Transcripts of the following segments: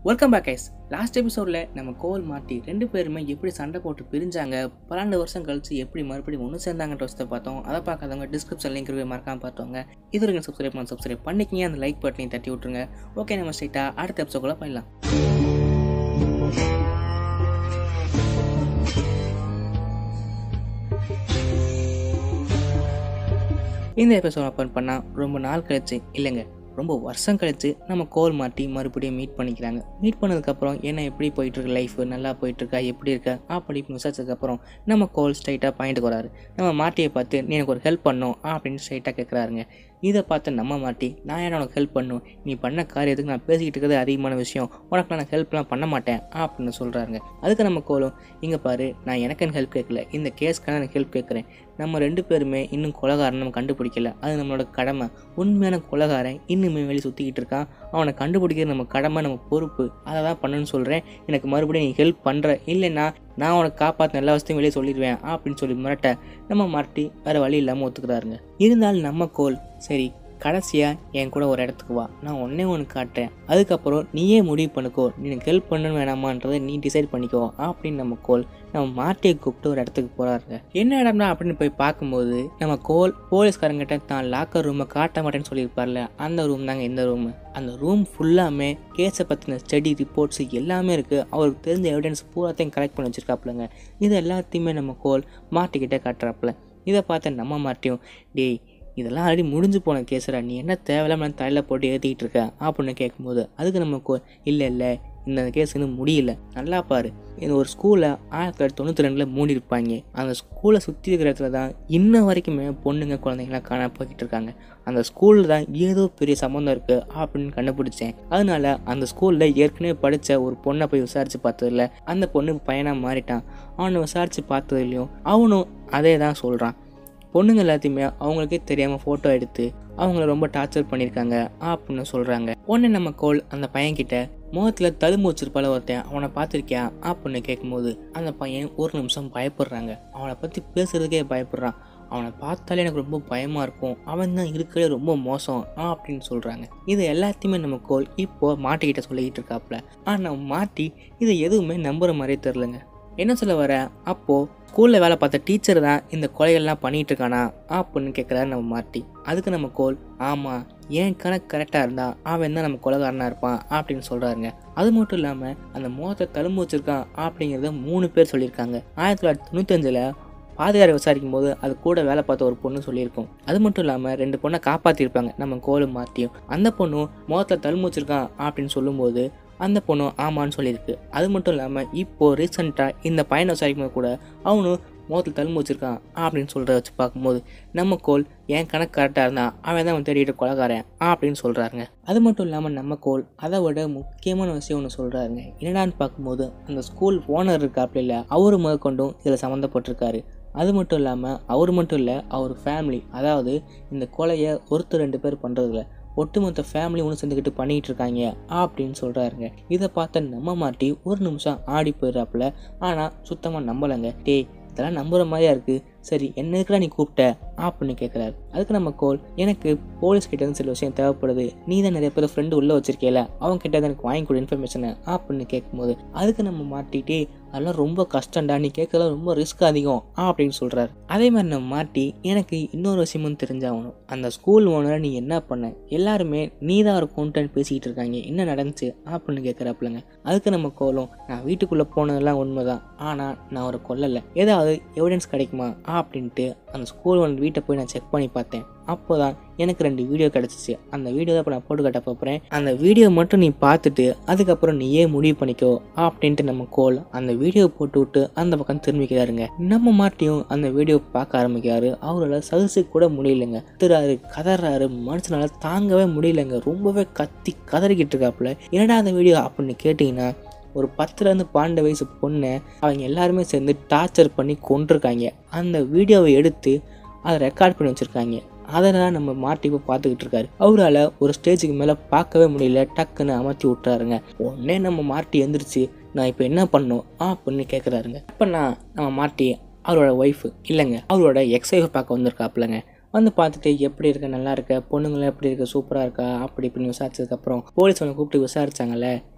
welcome back guys last எபிசோடில் நம்ம கோல் மாட்டி ரெண்டு பேருமே எப்படி சண்டை போட்டு பிரிஞ்சாங்க பன்னெண்டு வருஷம் கழிச்சு எப்படி மறுபடியும் ஒன்று சேர்ந்தாங்கன்ற விஷயத்தை பார்த்தோம் அதை பார்க்காதவங்க டிஸ்கிரிப்ஷன் லிங்க் இருக்கவே மறக்காம பார்த்தவங்க இது வரைக்கும் சப்ஸ்கிரைப் பண்ண சப்ஸ்கிரைப் பண்ணிக்கிங்க அந்த லைக் பட்டனையும் தட்டி விட்ருங்க ஓகே நம்ம ஸ்ட்ரைட்டாக அடுத்த எபிசோடுக்குள்ள போயிடலாம் இந்த எபிசோட் ஓப்பன் பண்ணால் ரொம்ப நாள் கழிச்சு இல்லைங்க ரொம்ப வருஷம் கழிச்சு நம்ம கோல் மாட்டி மறுபடியும் மீட் பண்ணிக்கிறாங்க மீட் பண்ணதுக்கப்புறம் என்ன எப்படி போயிட்டுருக்கு லைஃப் நல்லா போயிட்டுருக்கா எப்படி இருக்கா அப்படி இப்படின்னு விசாரிச்சதுக்கப்புறம் நம்ம கோல் ஸ்ட்ரைட்டாக பாயிண்ட்டுக்கு வராரு நம்ம மாட்டியை பார்த்து நீ எனக்கு ஒரு ஹெல்ப் பண்ணும் அப்படின்னு ஸ்ட்ரைட்டாக கேட்குறாருங்க இதை பார்த்து நம்ம மாட்டி நான் ஏன் உனக்கு ஹெல்ப் பண்ணும் நீ பண்ண காரியத்துக்கு நான் பேசிக்கிட்டு இருக்கிறது அதிகமான விஷயம் உனக்கு நான் ஹெல்ப்லாம் பண்ண மாட்டேன் அப்படின்னு சொல்கிறாருங்க அதுக்கு நம்ம கோலும் இங்கே பாரு நான் எனக்குன்னு ஹெல்ப் கேட்கல இந்த கேஸ்க்கான எனக்கு ஹெல்ப் கேட்குறேன் நம்ம ரெண்டு பேருமே இன்னும் கொலகாரன் நம்ம கண்டுபிடிக்கல அது நம்மளோட கடமை உண்மையான கொலகாரன் இன்னுமே வெளியே சுற்றிக்கிட்டு இருக்கான் அவனை கண்டுபிடிக்கிறது நம்ம கடமை நம்ம பொறுப்பு அதை தான் பண்ணணும்னு சொல்கிறேன் எனக்கு மறுபடியும் நீ ஹெல்ப் பண்ணுற இல்லைன்னா நான் உனக்கு காப்பாற்ற எல்லா வசதியும் வெளியே சொல்லிடுவேன் அப்படின்னு சொல்லி மிரட்ட நம்ம மாட்டி வேறு வழி இல்லாமல் ஒத்துக்கிறாருங்க இருந்தாலும் நம்ம கோல் சரி கடைசியாக என் கூட ஒரு இடத்துக்கு வா நான் ஒன்றே ஒன்று காட்டுறேன் அதுக்கப்புறம் நீயே முடிவு பண்ணிக்கோ நீ எனக்கு ஹெல்ப் பண்ணணும் வேணாமான்றதை நீ டிசைட் பண்ணிக்கோ அப்படின்னு நம்ம கோல் நம்ம மாட்டியை கூப்பிட்டு ஒரு இடத்துக்கு போகிறாருங்க என்ன இடம்னா அப்படின்னு போய் பார்க்கும்போது நம்ம கோல் போலீஸ்காரங்கிட்ட தான் லாக்கர் ரூமை காட்ட மாட்டேன்னு சொல்லியிருப்பார்ல அந்த ரூம் தாங்க இந்த ரூமு அந்த ரூம் ஃபுல்லாமே கேஸை பற்றின ஸ்டடி ரிப்போர்ட்ஸ் எல்லாமே இருக்குது அவருக்கு தெரிஞ்ச எவிடன்ஸ் பூராத்தையும் கலெக்ட் பண்ணி வச்சுருக்காப்புலங்க இது எல்லாத்தையுமே நம்ம கோல் மாட்டிக்கிட்டே காட்டுறாப்புல இதை பார்த்து நம்ம மாட்டியும் டேய் இதெல்லாம் ஆல்ரெடி முடிஞ்சு போன கேஸரா நீ என்ன தேவையில்லாம தலையில் போட்டு ஏற்றிக்கிட்டு இருக்க அப்படின்னு கேட்கும்போது அதுக்கு நம்ம கோ இல்லை இல்லை இந்த கேஸ் இன்னும் முடியல நல்லா பாரு இந்த ஒரு ஸ்கூலை ஆயிரத்தி தொள்ளாயிரத்தி தொண்ணூற்றி ரெண்டில் மூடி இருப்பாங்க அந்த ஸ்கூலை சுற்றி இருக்கிற இடத்துல தான் இன்ன வரைக்குமே பொண்ணுங்க குழந்தைங்களாம் காண போய்கிட்டு இருக்காங்க அந்த ஸ்கூலில் தான் ஏதோ பெரிய சம்மந்தம் இருக்குது அப்படின்னு கண்டுபிடிச்சேன் அதனால அந்த ஸ்கூலில் ஏற்கனவே படித்த ஒரு பொண்ணை போய் விசாரித்து பார்த்ததில்ல அந்த பொண்ணு பையனாக மாறிட்டான் அவனை விசாரித்து பார்த்ததுலையும் அவனும் அதே தான் சொல்கிறான் பொண்ணுங்க எல்லாத்தையுமே அவங்களுக்கே தெரியாமல் ஃபோட்டோ எடுத்து அவங்கள ரொம்ப டார்ச்சர் பண்ணியிருக்காங்க அப்படின்னு சொல்கிறாங்க உடனே நம்ம கோல் அந்த பையன்கிட்ட முகத்தில் தழும்பு வச்சிருப்பால ஒருத்தன் அவனை பார்த்துருக்கியா அப்படின்னு கேட்கும்போது அந்த பையன் ஒரு நிமிஷம் பயப்படுறாங்க அவனை பற்றி பேசுறதுக்கே பயப்படுறான் அவனை பார்த்தாலே எனக்கு ரொம்ப பயமாக இருக்கும் அவன் தான் இருக்கிறதே ரொம்ப மோசம் அப்படின்னு சொல்கிறாங்க இது எல்லாத்தையுமே நம்ம கோல் இப்போ மாட்டிக்கிட்ட சொல்லிக்கிட்டு இருக்காப்புல ஆனால் மாட்டி இதை எதுவுமே நம்புற மாதிரியே தெரிலங்க என்ன சொல்ல வர அப்போது ஸ்கூலில் வேலை பார்த்த டீச்சர் தான் இந்த கொலைகள்லாம் பண்ணிகிட்டு இருக்கானா அப்படின்னு கேட்குறாரு நம்ம மாட்டி அதுக்கு நம்ம கோல் ஆமாம் ஏன் கணக்கு கரெக்டாக இருந்தா அவன் தான் நம்ம கொலைகாரனாக இருப்பான் அப்படின்னு சொல்கிறாருங்க அது மட்டும் இல்லாமல் அந்த முகத்தை தழும்பு வச்சிருக்கான் அப்படிங்கிறத மூணு பேர் சொல்லியிருக்காங்க ஆயிரத்தி தொள்ளாயிரத்தி தொண்ணூத்தஞ்சில் பாதுகாரை விசாரிக்கும் போது அது கூட வேலை பார்த்த ஒரு பொண்ணு சொல்லியிருக்கோம் அது மட்டும் இல்லாமல் ரெண்டு பொண்ணை காப்பாற்றிருப்பாங்க நம்ம கோலும் மாற்றியும் அந்த பொண்ணும் முகத்தில் தழும்பு வச்சிருக்கான் அப்படின்னு சொல்லும்போது அந்த பொண்ணும் ஆமான்னு சொல்லியிருக்கு அது மட்டும் இல்லாமல் இப்போது ரீசெண்டாக இந்த பையனை விசாரிக்கும் போது கூட அவனும் முகத்தில் தழும்பு வச்சிருக்கான் அப்படின்னு சொல்கிறத வச்சு பார்க்கும்போது நம்ம கோல் என் கணக்கு கரெக்டாக இருந்தால் அவன் தான் அவன் தேடிட்டு கொலகாரன் அப்படின்னு சொல்கிறாருங்க அது மட்டும் இல்லாமல் நம்ம கோல் அதை விட முக்கியமான விஷயம் ஒன்று சொல்கிறாருங்க என்னடான்னு பார்க்கும்போது அந்த ஸ்கூல் ஓனர் இருக்காப்புல இல்லை அவரு முதற்கொண்டும் இதில் சம்மந்தப்பட்டிருக்காரு அது மட்டும் இல்லாமல் அவர் மட்டும் இல்லை அவர் ஃபேமிலி அதாவது இந்த கொலையை ஒருத்தர் ரெண்டு பேர் பண்ணுறதில்ல ஒட்டுமொத்த ஃபேமிலி ஒன்று சேர்ந்துக்கிட்டு பண்ணிகிட்டு இருக்காங்க அப்படின்னு சொல்கிறாருங்க இதை பார்த்த நம்ம மாட்டி ஒரு நிமிஷம் ஆடி போயிடுறாப்புல ஆனால் சுத்தமாக நம்பலைங்க டேய் இதெல்லாம் நம்புற மாதிரியா இருக்குது சரி என்ன இருக்கிறா நீ கூப்பிட்ட அப்படின்னு கேட்குறாரு அதுக்கு நம்ம கோல் எனக்கு போலீஸ் கிட்ட இருந்து சில விஷயம் தேவைப்படுது நீ தான் நிறைய பேர் ஃப்ரெண்டு உள்ளே வச்சிருக்கேல அவங்க கிட்ட தான் எனக்கு வாங்கி கொடு இன்ஃபர்மேஷனை அப்படின்னு கேட்கும்போது அதுக்கு நம்ம மாட்டிகிட்டே அதெல்லாம் ரொம்ப கஷ்டம்டா நீ கேட்கலாம் ரொம்ப ரிஸ்க் அதிகம் அப்படின்னு சொல்கிறாரு அதே மாதிரி நம்ம மாட்டி எனக்கு இன்னொரு விஷயமும் தெரிஞ்சாகணும் அந்த ஸ்கூல் ஓனரை நீ என்ன பண்ண எல்லாருமே நீ தான் ஒரு கொண்டுன்னு பேசிக்கிட்டு இருக்காங்க என்ன நடந்துச்சு அப்படின்னு கேட்குறாப்புலங்க அதுக்கு நம்ம கோலம் நான் வீட்டுக்குள்ளே போனதெல்லாம் உண்மைதான் ஆனால் நான் ஒரு கொல்லலை ஏதாவது எவிடன்ஸ் கிடைக்குமா அப்படின்ட்டு அந்த ஸ்கூல் ஒன் வீட்டை போய் நான் செக் பண்ணி பார்த்தேன் அப்போ தான் எனக்கு ரெண்டு வீடியோ கிடச்சிச்சு அந்த வீடியோ தான் இப்போ நான் போட்டு கட்ட போகிறேன் அந்த வீடியோ மட்டும் நீ பார்த்துட்டு அதுக்கப்புறம் நீயே முடிவு பண்ணிக்கோ அப்படின்ட்டு நம்ம கோல் அந்த வீடியோ போட்டு விட்டு அந்த பக்கம் திரும்பிக்கிறாருங்க நம்ம மாட்டியும் அந்த வீடியோ பார்க்க ஆரம்பிக்கிறாரு அவரால் சகிச்சு கூட முடியலங்க திராரு கதறாரு மனுஷனால தாங்கவே முடியலங்க ரொம்பவே கத்தி கதறிக்கிட்டு இருக்காப்புல என்னடா அந்த வீடியோ அப்படின்னு கேட்டிங்கன்னா ஒரு பத்துலேருந்து பன்னெண்டு வயசு பொண்ணை அவங்க எல்லாருமே சேர்ந்து டார்ச்சர் பண்ணி கொண்டிருக்காங்க அந்த வீடியோவை எடுத்து அதை ரெக்கார்ட் பண்ணி வச்சுருக்காங்க அதெல்லாம் நம்ம மாட்டி இப்போ பார்த்துக்கிட்டு இருக்காரு அவரால் ஒரு ஸ்டேஜுக்கு மேலே பார்க்கவே முடியல டக்குன்னு அமர்த்தி விட்டுறாருங்க உடனே நம்ம மாட்டி எந்திரிச்சு நான் இப்போ என்ன பண்ணும் அப்படின்னு கேட்குறாருங்க இப்போ நான் நம்ம மாட்டி அவரோட ஒய்ஃபு இல்லைங்க அவரோட எக்ஸ் ஒய்ஃபை பார்க்க வந்திருக்காப்புலங்க வந்து பார்த்துட்டு எப்படி இருக்க நல்லா இருக்க பொண்ணுங்களாம் எப்படி இருக்க சூப்பராக இருக்கா அப்படி இப்படின்னு விசாரிச்சதுக்கப்புறம் போலீஸ் அவனை கூப்பிட்டு விசாரிச்சாங்கல்ல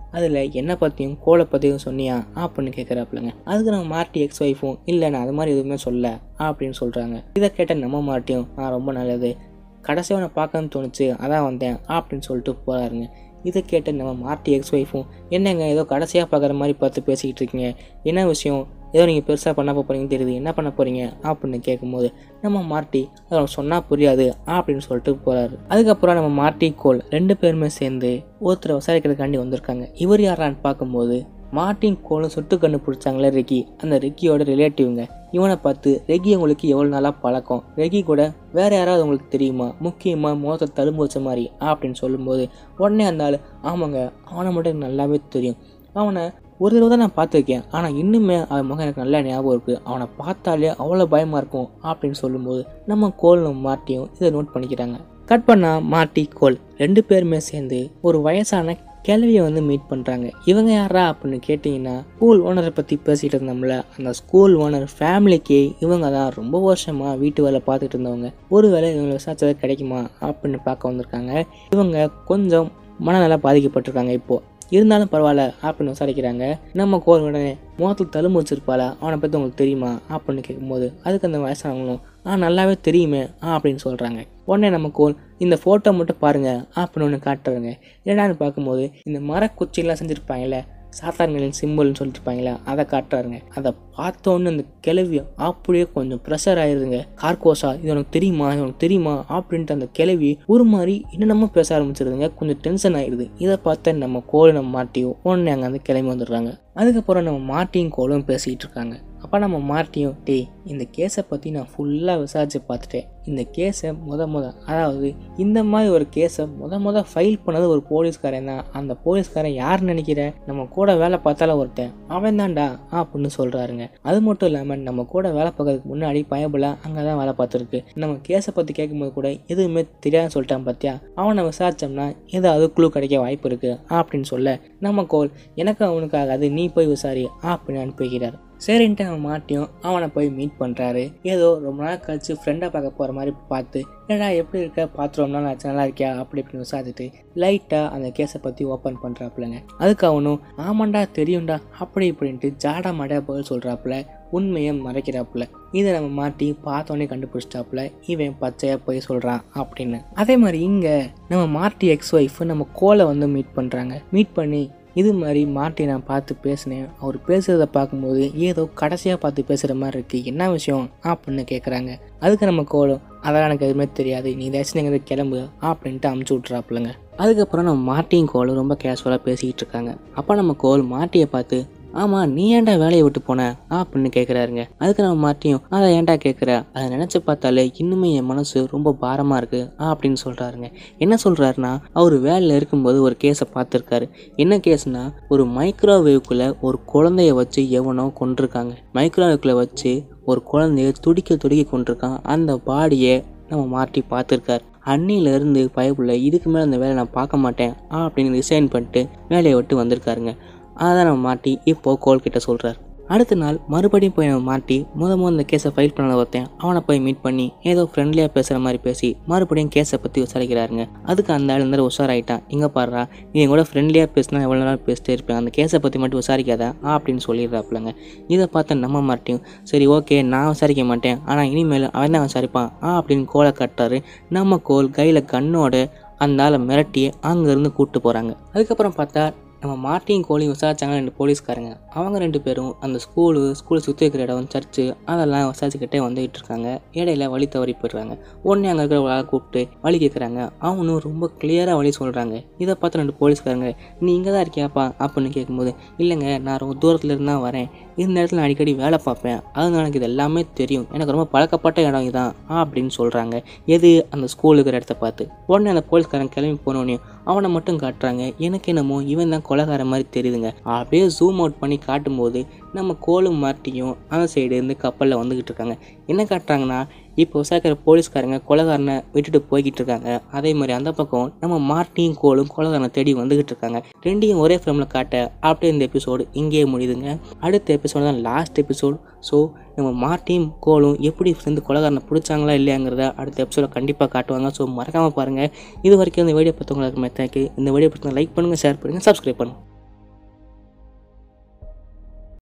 அதில் என்னை பற்றியும் கோலை பற்றியும் சொன்னியா அப்படின்னு கேட்குறாப்புலங்க அதுக்கு நம்ம மார்ட்டி எக்ஸ் ஒய்ஃபும் இல்லை நான் அது மாதிரி எதுவுமே சொல்ல அப்படின்னு சொல்கிறாங்க இதை கேட்ட நம்ம மாட்டியும் நான் ரொம்ப நல்லது கடைசியாக உன்னை பார்க்கணும்னு தோணுச்சு அதான் வந்தேன் அப்படின்னு சொல்லிட்டு போகிறாருங்க இதை கேட்ட நம்ம மார்ட்டி எக்ஸ் ஒய்ஃபும் என்னங்க ஏதோ கடைசியாக பார்க்குற மாதிரி பார்த்து பேசிக்கிட்டு இருக்கீங்க என்ன விஷயம் ஏதோ நீங்கள் பெருசாக பண்ண போகிறீங்கன்னு தெரியுது என்ன பண்ண போகிறீங்க அப்படின்னு கேட்கும்போது நம்ம மார்ட்டி அதை சொன்னால் புரியாது அப்படின்னு சொல்லிட்டு போகிறாரு அதுக்கப்புறம் நம்ம மார்ட்டி கோல் ரெண்டு பேருமே சேர்ந்து ஒருத்தரை விசாரிக்கிறதுக்காண்டி வந்திருக்காங்க இவர் யாரான்னு பார்க்கும்போது மார்ட்டின் கோலும் சுட்டு கண்டுபிடிச்சாங்களே ரெக்கி அந்த ரெக்கியோட ரிலேட்டிவ்ங்க இவனை பார்த்து ரெக்கி உங்களுக்கு எவ்வளோ நாளாக பழக்கம் ரெக்கி கூட வேற யாராவது உங்களுக்கு தெரியுமா முக்கியமாக முகத்தை தழும்பு வச்ச மாதிரி அப்படின்னு சொல்லும்போது உடனே அந்த ஆள் ஆமாங்க அவனை மட்டும் எனக்கு நல்லாவே தெரியும் அவனை ஒரு தடவை தான் நான் பார்த்துருக்கேன் ஆனால் இன்னுமே அவன் முகம் எனக்கு நல்லா ஞாபகம் இருக்குது அவனை பார்த்தாலே அவ்வளோ பயமாக இருக்கும் அப்படின்னு சொல்லும்போது நம்ம கோலும் மாட்டியும் இதை நோட் பண்ணிக்கிறாங்க கட் பண்ணால் மாட்டி கோல் ரெண்டு பேருமே சேர்ந்து ஒரு வயசான கேள்வியை வந்து மீட் பண்ணுறாங்க இவங்க யாரா அப்படின்னு கேட்டிங்கன்னா ஸ்கூல் ஓனரை பற்றி பேசிகிட்டு இருந்தோம்ல அந்த ஸ்கூல் ஓனர் ஃபேமிலிக்கு இவங்க தான் ரொம்ப வருஷமாக வீட்டு வேலை பார்த்துட்டு இருந்தவங்க ஒருவேளை இவங்களை விசாரிச்சது கிடைக்குமா அப்படின்னு பார்க்க வந்திருக்காங்க இவங்க கொஞ்சம் மனநல பாதிக்கப்பட்டிருக்காங்க இப்போது இருந்தாலும் பரவாயில்ல அப்படின்னு விசாரிக்கிறாங்க நம்ம கோல் உடனே முகத்தில் தழும்பு வச்சிருப்பாள அவனை பற்றி உங்களுக்கு தெரியுமா அப்படின்னு கேட்கும்போது அதுக்கு அந்த வயசானவங்களும் ஆ நல்லாவே தெரியுமே ஆ அப்படின்னு சொல்கிறாங்க உடனே நம்ம கோல் இந்த ஃபோட்டோ மட்டும் பாருங்க அப்படின்னு ஒன்று காட்டுறாங்க என்னடான்னு பார்க்கும்போது இந்த மரக்குச்சியெல்லாம் செஞ்சுருப்பாங்கல்ல சாத்தான்களின் சிம்பிள்னு சொல்லிட்டு இருப்பாங்களே அதை காட்டுறாருங்க அதை பார்த்தோன்னு அந்த கிளவி அப்படியே கொஞ்சம் ப்ரெஷர் ஆயிருதுங்க கார்கோசா இது உனக்கு தெரியுமா இது உனக்கு தெரியுமா அப்படின்ட்டு அந்த கிளவி ஒரு மாதிரி என்னென்னமோ பேச ஆரம்பிச்சிருதுங்க கொஞ்சம் டென்ஷன் ஆயிடுது இதை பார்த்து நம்ம கோல் நம்ம மாட்டியும் உடனே அங்கே வந்து கிளம்பி வந்துடுறாங்க அதுக்கப்புறம் நம்ம மாட்டியும் கோலும் பேசிக்கிட்டு இருக்காங்க அப்போ நம்ம மாட்டியும் டேய் இந்த கேஸை பற்றி நான் ஃபுல்லாக விசாரித்து பார்த்துட்டேன் இந்த கேஸை முத முத அதாவது இந்த மாதிரி ஒரு கேஸை முத முத ஃபைல் பண்ணது ஒரு போலீஸ்காரன் தான் அந்த போலீஸ்காரன் யார் நினைக்கிற நம்ம கூட வேலை பார்த்தால ஒருத்தன் அவன் தான்டா அப்படின்னு சொல்கிறாருங்க அது மட்டும் இல்லாமல் நம்ம கூட வேலை பார்க்கறதுக்கு முன்னாடி பயபுல அங்கே தான் வேலை பார்த்துருக்கு நம்ம கேஸை பற்றி கேட்கும்போது கூட எதுவுமே தெரியாதுன்னு சொல்லிட்டான் பார்த்தியா அவனை விசாரிச்சோம்னா ஏதாவது குழு கிடைக்க வாய்ப்பு இருக்குது அப்படின்னு சொல்ல நம்ம கோல் எனக்கு அவனுக்கு ஆகாது நீ போய் விசாரி அப்படின்னு அனுப்பி வைக்கிறார் சரின்ட்டு அவன் மாட்டியும் அவனை போய் மீட் பண்ணுறாரு ஏதோ ரொம்ப நாள் கழிச்சு ஃப்ரெண்டை பார்க்க போகிற மாதிரி பார்த்து என்னடா எப்படி இருக்க பார்த்து ரொம்ப நாள் ஆச்சு நல்லா இருக்கியா அப்படி இப்படின்னு விசாரிச்சுட்டு லைட்டாக அந்த கேஸை பற்றி ஓப்பன் பண்ணுறாப்புலங்க அதுக்கு அவனும் ஆமாண்டா தெரியும்டா அப்படி இப்படின்ட்டு ஜாடா மாடா பதில் சொல்கிறாப்புல உண்மையை மறைக்கிறாப்புல இதை நம்ம மாட்டி பார்த்தோன்னே கண்டுபிடிச்சிட்டாப்புல இவன் பச்சையாக போய் சொல்கிறான் அப்படின்னு அதே மாதிரி இங்கே நம்ம மார்ட்டி எக்ஸ் ஒய்ஃப் நம்ம கோலை வந்து மீட் பண்ணுறாங்க மீட் பண்ணி இது மாதிரி மார்ட்டி நான் பார்த்து பேசினேன் அவர் பேசுகிறத பார்க்கும்போது ஏதோ கடைசியாக பார்த்து பேசுகிற மாதிரி இருக்குது என்ன விஷயம் அப்படின்னு கேட்குறாங்க அதுக்கு நம்ம கோலம் அதெல்லாம் எனக்கு எதுவுமே தெரியாது நீ ஏதாச்சும் எங்கே கிளம்பு அப்படின்ட்டு அமுச்சு விட்றாப்புலங்க அதுக்கப்புறம் நம்ம மார்ட்டியும் கோலும் ரொம்ப கேஷுவலாக பேசிக்கிட்டு இருக்காங்க அப்போ நம்ம கோல் மார்ட்டியை பார்த்து ஆமாம் நீ ஏன்டா வேலையை விட்டு போன அப்படின்னு கேட்குறாருங்க அதுக்கு நம்ம மாட்டியும் அதை ஏன்டா கேட்குற அதை நினச்சி பார்த்தாலே இன்னுமே என் மனசு ரொம்ப பாரமாக இருக்குது அப்படின்னு சொல்கிறாருங்க என்ன சொல்கிறாருன்னா அவர் வேலையில் இருக்கும்போது ஒரு கேஸை பார்த்துருக்காரு என்ன கேஸ்னா ஒரு மைக்ரோவேவ்குள்ளே ஒரு குழந்தைய வச்சு எவனோ கொண்டிருக்காங்க மைக்ரோவேவ்குள்ளே வச்சு ஒரு குழந்தைய துடிக்க துடிக்க கொண்டிருக்கான் அந்த பாடியை நம்ம மாட்டி பார்த்துருக்காரு அன்னியிலேருந்து பயப்புள்ள இதுக்கு மேலே அந்த வேலையை நான் பார்க்க மாட்டேன் அப்படின்னு ரிசைன் பண்ணிட்டு வேலையை விட்டு வந்திருக்காருங்க அதை நம்ம மாட்டி இப்போது கோல்கிட்ட சொல்கிறார் அடுத்த நாள் மறுபடியும் போய் நம்ம மாட்டி முத முத இந்த கேஸை ஃபைல் பண்ண ஒருத்தன் அவனை போய் மீட் பண்ணி ஏதோ ஃப்ரெண்ட்லியாக பேசுகிற மாதிரி பேசி மறுபடியும் கேஸை பற்றி விசாரிக்கிறாருங்க அதுக்கு அந்த ஆள் இருந்தாலும் உஷாராயிட்டான் இங்கே பாடுறா நீ என் கூட ஃப்ரெண்ட்லியாக பேசினா எவ்வளோ நாள் பேசிட்டே இருப்பேன் அந்த கேஸை பற்றி மட்டும் விசாரிக்காத அப்படின்னு சொல்லிடுறாப்புலங்க இதை பார்த்து நம்ம மாட்டியும் சரி ஓகே நான் விசாரிக்க மாட்டேன் ஆனால் இனிமேல் அவன் தான் விசாரிப்பான் ஆ அப்படின்னு கோலை கட்டாரு நம்ம கோல் கையில் கண்ணோட அந்த ஆளை மிரட்டி அங்கேருந்து கூப்பிட்டு போகிறாங்க அதுக்கப்புறம் பார்த்தா நம்ம மார்ட்டியும் கோழியும் விசாரிச்சாங்க ரெண்டு போலீஸ்காரங்க அவங்க ரெண்டு பேரும் அந்த ஸ்கூலு ஸ்கூலை சுற்றி இருக்கிற இடம் சர்ச்சு அதெல்லாம் விசாரிச்சுக்கிட்டே வந்துகிட்டு இருக்காங்க இடையில வழி தவறி போயிடுறாங்க உடனே அங்கே இருக்கிற ஆளை கூப்பிட்டு வழி கேட்குறாங்க அவனும் ரொம்ப கிளியராக வழி சொல்கிறாங்க இதை பார்த்து ரெண்டு போலீஸ்காரங்க நீ இங்கே தான் இருக்கியாப்பா அப்படின்னு கேட்கும்போது இல்லைங்க நான் ரொம்ப தூரத்தில் இருந்து தான் வரேன் இந்த இடத்துல நான் அடிக்கடி வேலை பார்ப்பேன் அதனால எனக்கு இது எல்லாமே தெரியும் எனக்கு ரொம்ப பழக்கப்பட்ட இடம் இதான் அப்படின்னு சொல்கிறாங்க எது அந்த ஸ்கூல் இருக்கிற இடத்த பார்த்து உடனே அந்த போலீஸ்காரன் கிளம்பி போனோடனே அவனை மட்டும் காட்டுறாங்க எனக்கு என்னமோ இவன் தான் கொலகார மாதிரி தெரியுதுங்க அப்படியே ஜூம் அவுட் பண்ணி காட்டும்போது நம்ம கோலும் மாட்டியும் அந்த சைடு இருந்து கப்பலில் வந்துக்கிட்டு இருக்காங்க என்ன காட்டுறாங்கன்னா இப்போ விசாரிக்கிற போலீஸ்காரங்க கொலகாரனை விட்டுட்டு போய்கிட்டு இருக்காங்க அதே மாதிரி அந்த பக்கம் நம்ம மார்ட்டியும் கோலும் கொலகாரனை தேடி வந்துகிட்டு இருக்காங்க ரெண்டையும் ஒரே ஃப்ரேமில் காட்ட அப்படியே இந்த எபிசோடு இங்கேயே முடியுதுங்க அடுத்த எபிசோடு தான் லாஸ்ட் எபிசோடு ஸோ நம்ம மார்ட்டியும் கோலும் எப்படி சேர்ந்து கொலகாரனை பிடிச்சாங்களா இல்லையாங்கிறத அடுத்த எபிசோட கண்டிப்பாக காட்டுவாங்க ஸோ மறக்காமல் பாருங்கள் இது வரைக்கும் இந்த வீடியோ பார்த்தவங்களுக்கு மெத்தாக்கு இந்த வீடியோ பற்றி லைக் பண்ணுங்கள் ஷேர் பண்ணுங்கள் சப்ஸ்கிரைப் பண்ணுங்கள்